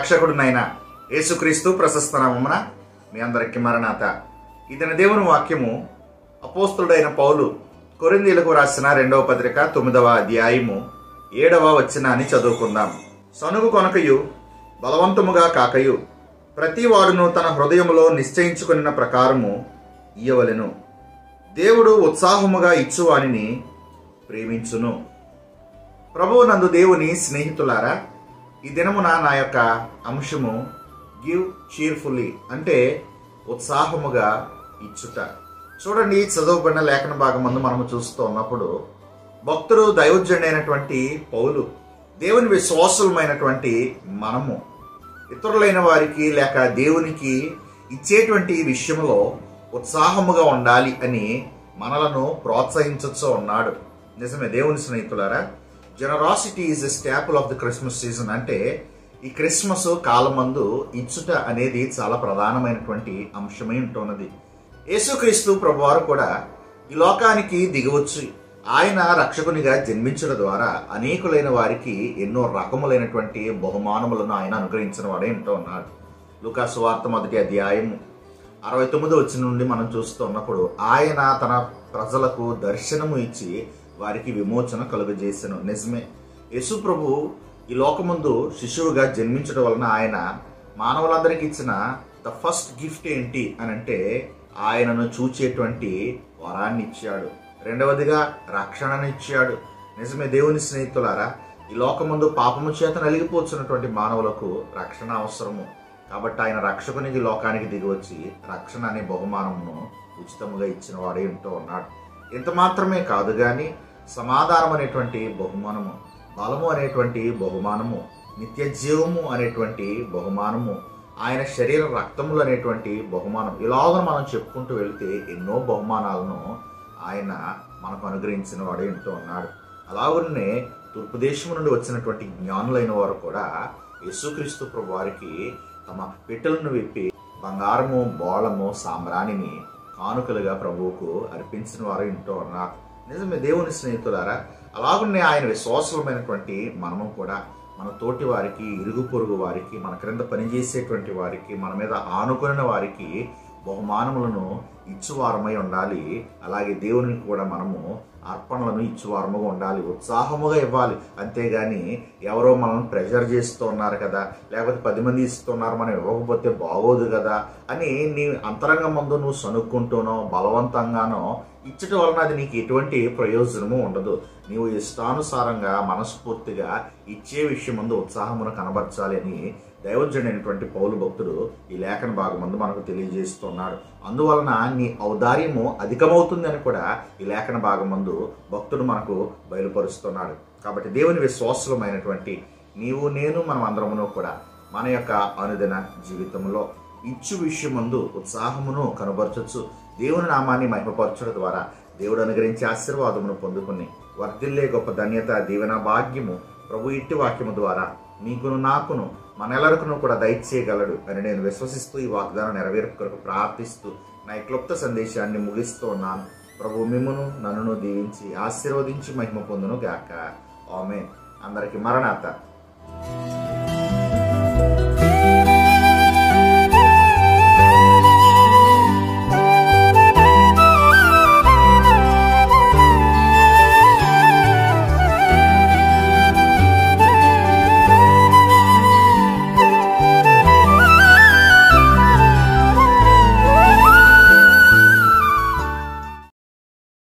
రక్షకుడునైన యేసుక్రీస్తు ప్రశస్త నామమున మీ అందరికి మరణాత ఇతని దేవుని వాక్యము అపోస్తుడైన పౌలు కొరిందీలకు రాసిన రెండవ పత్రిక తొమ్మిదవ అధ్యాయము ఏడవ వచ్చిన అని చదువుకుందాం సనుగు కొనకయు బలవంతముగా కాకయు ప్రతి వాడును తన హృదయములో నిశ్చయించుకున్న ప్రకారము ఇయ్యవలెను దేవుడు ఉత్సాహముగా ఇచ్చువానిని ప్రేమించును ప్రభువు నందు దేవుని స్నేహితులారా ఈ దినమున నా యొక్క అంశము గివ్ చీర్ఫుల్లీ అంటే ఉత్సాహముగా ఇచ్చుట చూడండి చదువుబడిన లేఖన భాగం ముందు మనము చూస్తూ ఉన్నప్పుడు భక్తుడు దైవజనుడైనటువంటి పౌలు దేవుని విశ్వాసులమైనటువంటి మనము ఇతరులైన వారికి లేక దేవునికి ఇచ్చేటువంటి విషయంలో ఉత్సాహముగా ఉండాలి అని మనలను ప్రోత్సహించచ్చు ఉన్నాడు నిజమే దేవుని స్నేహితులారా generosity is a staple of the Christmas season అంటే ఈ క్రిస్మస్ కాలమందు ఇచ్చుట అనేది చాలా ప్రధానమైనటువంటి అంశమై ఉంటున్నది యేసుక్రీస్తు ప్రభువారు కూడా ఈ లోకానికి దిగవచ్చు ఆయన రక్షకునిగా జన్మించడం ద్వారా అనేకులైన వారికి ఎన్నో రకములైనటువంటి బహుమానములను ఆయన అనుగ్రహించిన వాడే ఉంటూ ఉన్నాడు లూకాసు వార్త మొదటి అధ్యాయం అరవై తొమ్మిది వచ్చిన నుండి మనం చూస్తూ ఉన్నప్పుడు ఆయన తన ప్రజలకు దర్శనము ఇచ్చి వారికి విమోచన కలుగజేసెను నిజమే యేసు ప్రభు ఈ లోకముందు శిశువుగా జన్మించడం వలన ఆయన మానవులందరికీ ఇచ్చిన ద ఫస్ట్ గిఫ్ట్ ఏంటి అని అంటే ఆయనను చూచేటువంటి వరాన్ని ఇచ్చాడు రెండవదిగా రక్షణను ఇచ్చాడు నిజమే దేవుని స్నేహితులారా ఈ లోకముందు పాపము చేత నలిగిపోతున్నటువంటి మానవులకు రక్షణ అవసరము కాబట్టి ఆయన రక్షకునికి లోకానికి దిగివచ్చి రక్షణ అనే బహుమానమును ఉచితముగా ఇచ్చిన వాడే ఉంటూ ఉన్నాడు ఇంత మాత్రమే కాదు కానీ సమాధానం అనేటువంటి బహుమానము బలము అనేటువంటి బహుమానము నిత్య జీవము అనేటువంటి బహుమానము ఆయన శరీర రక్తములు అనేటువంటి బహుమానం ఇలాగ మనం చెప్పుకుంటూ వెళితే ఎన్నో బహుమానాలను ఆయన మనకు అనుగ్రహించిన వాడే ఉంటూ ఉన్నాడు అలాగనే తూర్పు దేశం నుండి వచ్చినటువంటి జ్ఞానులైన వారు కూడా యేసుక్రీస్తు ప్రభు వారికి తమ పెట్టెలను విప్పి బంగారము బోళము సాంబ్రాణిని కానుకలుగా ప్రభువుకు అర్పించిన వారు ఇంటూ ఉన్నారు నిజమే దేవుని స్నేహితులారా అలాగనే ఆయన విశ్వాసమైనటువంటి మనము కూడా మన తోటి వారికి ఇరుగు పొరుగు వారికి మన క్రింద పనిచేసేటువంటి వారికి మన మీద ఆనుకున్న వారికి బహుమానములను ఇచ్చువారమై ఉండాలి అలాగే దేవునికి కూడా మనము అర్పణలను ఇచ్చువారముగా ఉండాలి ఉత్సాహముగా ఇవ్వాలి అంతేగాని ఎవరో మనం ప్రెషర్ చేస్తూ ఉన్నారు కదా లేకపోతే పది మంది ఇస్తున్నారు మనం ఇవ్వకపోతే బాగోదు కదా అని నీ అంతరంగం ముందు నువ్వు సనుక్కుంటూనో బలవంతంగానో ఇచ్చటం వలన అది నీకు ఎటువంటి ప్రయోజనము ఉండదు నీవు ఇష్టానుసారంగా మనస్ఫూర్తిగా ఇచ్చే విషయం ముందు ఉత్సాహమును కనబరచాలి అని దైవజనుడైనటువంటి పౌలు భక్తుడు ఈ లేఖన భాగం ముందు మనకు తెలియజేస్తున్నాడు అందువలన నీ ఔదార్యము అధికమవుతుందని కూడా ఈ లేఖన భాగం ముందు భక్తుడు మనకు బయలుపరుస్తున్నాడు కాబట్టి దేవుని విశ్వాసమైనటువంటి నీవు నేను మనం అందరమును కూడా మన యొక్క అనుదిన జీవితంలో ఇచ్చు విషయమందు ఉత్సాహమును కనబరచచ్చు దేవుని నామాన్ని మహిమపరచడం ద్వారా దేవుడు అనుగ్రహించే ఆశీర్వాదమును పొందుకుని వర్ధిల్లే గొప్ప ధన్యత దీవెన భాగ్యము ప్రభు ఇట్టి వాక్యము ద్వారా మీకును నాకును మనెల్లరికును కూడా దయచేయగలడు అని నేను విశ్వసిస్తూ ఈ వాగ్దానం నెరవేర్పు కొరకు ప్రార్థిస్తూ నా ఈ క్లుప్త సందేశాన్ని ముగిస్తూ ఉన్నాను ప్రభు మిమ్మును నన్నును దీవించి ఆశీర్వదించి మహిమ పొందును గాక ఆమె అందరికి మరణాత